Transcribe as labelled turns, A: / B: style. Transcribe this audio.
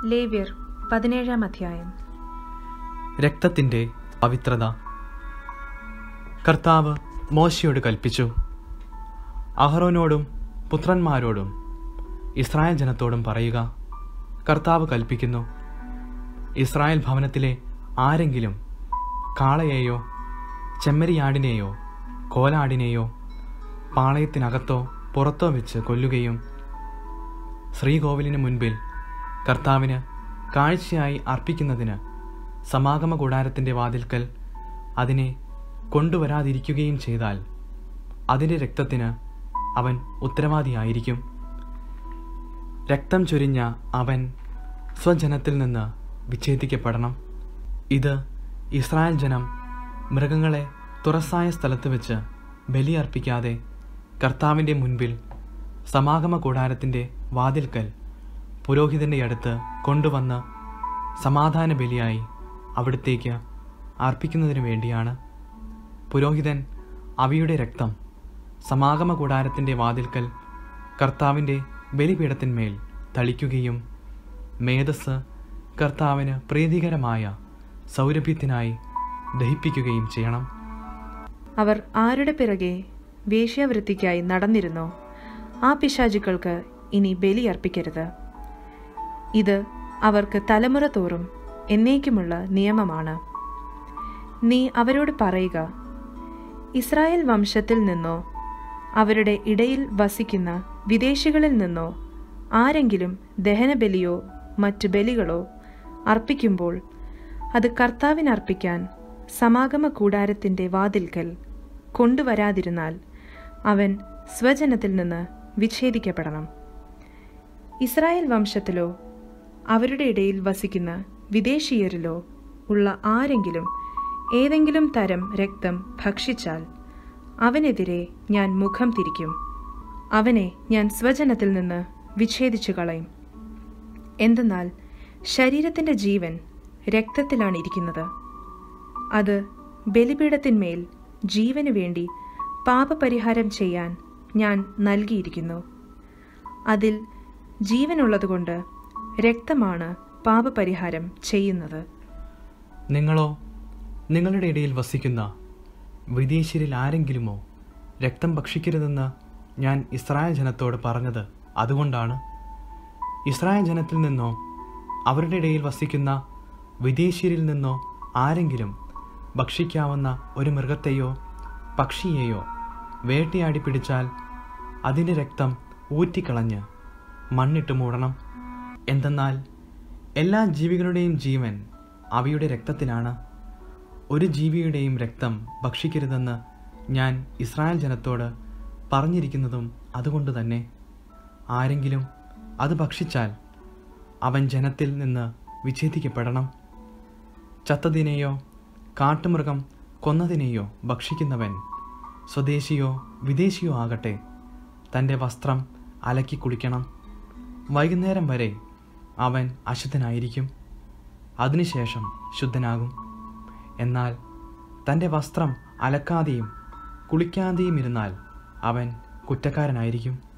A: ലേവ്യർ പതിനേഴാം അധ്യായം
B: രക്തത്തിൻ്റെ പവിത്രത കർത്താവ് മോശയോട് കൽപ്പിച്ചു അഹ്റോനോടും പുത്രന്മാരോടും ഇസ്രായേൽ ജനത്തോടും പറയുക കർത്താവ് കൽപ്പിക്കുന്നു ഇസ്രായേൽ ഭവനത്തിലെ ആരെങ്കിലും കാളയെയോ ചെമ്മരിയാടിനെയോ കോലാടിനെയോ പാളയത്തിനകത്തോ പുറത്തോ വെച്ച് കൊല്ലുകയും ശ്രീകോവിലിന് മുൻപിൽ കർത്താവിന് കാഴ്ചയായി അർപ്പിക്കുന്നതിന് സമാഗമ കൂടാരത്തിൻ്റെ വാതിൽക്കൽ അതിനെ കൊണ്ടുവരാതിരിക്കുകയും ചെയ്താൽ അതിൻ്റെ രക്തത്തിന് അവൻ ഉത്തരവാദിയായിരിക്കും രക്തം ചൊരിഞ്ഞ അവൻ സ്വജനത്തിൽ നിന്ന് വിച്ഛേദിക്കപ്പെടണം ഇത് ഇസ്രായേൽ ജനം മൃഗങ്ങളെ തുറസായ സ്ഥലത്ത് വെച്ച് ബലിയർപ്പിക്കാതെ കർത്താവിൻ്റെ മുൻപിൽ സമാഗമ കൂടാരത്തിൻ്റെ വാതിൽക്കൽ പുരോഹിതൻ്റെ അടുത്ത് കൊണ്ടുവന്ന് സമാധാന ബലിയായി അവിടത്തേക്ക് അർപ്പിക്കുന്നതിനു വേണ്ടിയാണ് പുരോഹിതൻ അവയുടെ രക്തം സമാഗമ കൂടാരത്തിൻ്റെ വാതിൽക്കൽ കർത്താവിൻ്റെ ബലിപീഠത്തിന്മേൽ തളിക്കുകയും മേധസ് കർത്താവിന് പ്രീതികരമായ സൗരഭ്യത്തിനായി ദഹിപ്പിക്കുകയും ചെയ്യണം
A: അവർ ആരുടെ പിറകെ വേശ്യാവൃത്തിക്കായി നടന്നിരുന്നോ ആ പിശാചുക്കൾക്ക് ഇനി ബലിയർപ്പിക്കരുത് ഇത് അവർക്ക് തലമുറ തോറും എന്നേക്കുമുള്ള നിയമമാണ് നീ അവരോട് പറയുക ഇസ്രായേൽ വംശത്തിൽ നിന്നോ അവരുടെ ഇടയിൽ വസിക്കുന്ന വിദേശികളിൽ നിന്നോ ആരെങ്കിലും ദഹനബലിയോ മറ്റു ബലികളോ അർപ്പിക്കുമ്പോൾ അത് കർത്താവിനർപ്പിക്കാൻ സമാഗമ കൂടാരത്തിൻ്റെ വാതിൽക്കൽ കൊണ്ടുവരാതിരുന്നാൽ അവൻ സ്വജനത്തിൽ നിന്ന് വിച്ഛേദിക്കപ്പെടണം ഇസ്രായേൽ വംശത്തിലോ അവരുടെ ഇടയിൽ വസിക്കുന്ന വിദേശീയരിലോ ഉള്ള ആരെങ്കിലും ഏതെങ്കിലും തരം രക്തം ഭക്ഷിച്ചാൽ അവനെതിരെ ഞാൻ മുഖം തിരിക്കും അവനെ ഞാൻ സ്വജനത്തിൽ നിന്ന് വിച്ഛേദിച്ചു കളയും എന്തെന്നാൽ ശരീരത്തിൻ്റെ ജീവൻ രക്തത്തിലാണ് ഇരിക്കുന്നത് അത് ബലിപീഠത്തിന്മേൽ ജീവന് വേണ്ടി പാപപരിഹാരം ചെയ്യാൻ ഞാൻ നൽകിയിരിക്കുന്നു അതിൽ ജീവനുള്ളതുകൊണ്ട് രക്തമാണ് പാപപരിഹാരം ചെയ്യുന്നത്
B: നിങ്ങളോ നിങ്ങളുടെ ഇടയിൽ വസിക്കുന്ന വിദേശീയരിൽ ആരെങ്കിലുമോ രക്തം ഭക്ഷിക്കരുതെന്ന് ഞാൻ ഇസ്രായേൽ ജനത്തോട് പറഞ്ഞത് അതുകൊണ്ടാണ് ഇസ്രായേൽ ജനത്തിൽ നിന്നോ അവരുടെ ഇടയിൽ വസിക്കുന്ന വിദേശീയരിൽ നിന്നോ ആരെങ്കിലും ഭക്ഷിക്കാവുന്ന ഒരു മൃഗത്തെയോ പക്ഷിയെയോ വേട്ടയാടി പിടിച്ചാൽ അതിൻ്റെ രക്തം ഊറ്റിക്കളഞ്ഞ് മണ്ണിട്ട് മൂടണം എന്തെന്നാൽ എല്ലാ ജീവികളുടെയും ജീവൻ അവയുടെ രക്തത്തിലാണ് ഒരു ജീവിയുടെയും രക്തം ഭക്ഷിക്കരുതെന്ന് ഞാൻ ഇസ്രായേൽ ജനത്തോട് പറഞ്ഞിരിക്കുന്നതും അതുകൊണ്ട് തന്നെ ആരെങ്കിലും അത് ഭക്ഷിച്ചാൽ അവൻ ജനത്തിൽ നിന്ന് വിച്ഛേദിക്കപ്പെടണം ചത്തതിനെയോ കാട്ടുമൃഗം കൊന്നതിനെയോ ഭക്ഷിക്കുന്നവൻ സ്വദേശിയോ വിദേശിയോ ആകട്ടെ തൻ്റെ വസ്ത്രം അലക്കി കുളിക്കണം വൈകുന്നേരം വരെ അവൻ അശുദ്ധനായിരിക്കും അതിനുശേഷം ശുദ്ധനാകും എന്നാൽ തൻ്റെ വസ്ത്രം അലക്കാതെയും കുളിക്കാതെയും ഇരുന്നാൽ അവൻ കുറ്റക്കാരനായിരിക്കും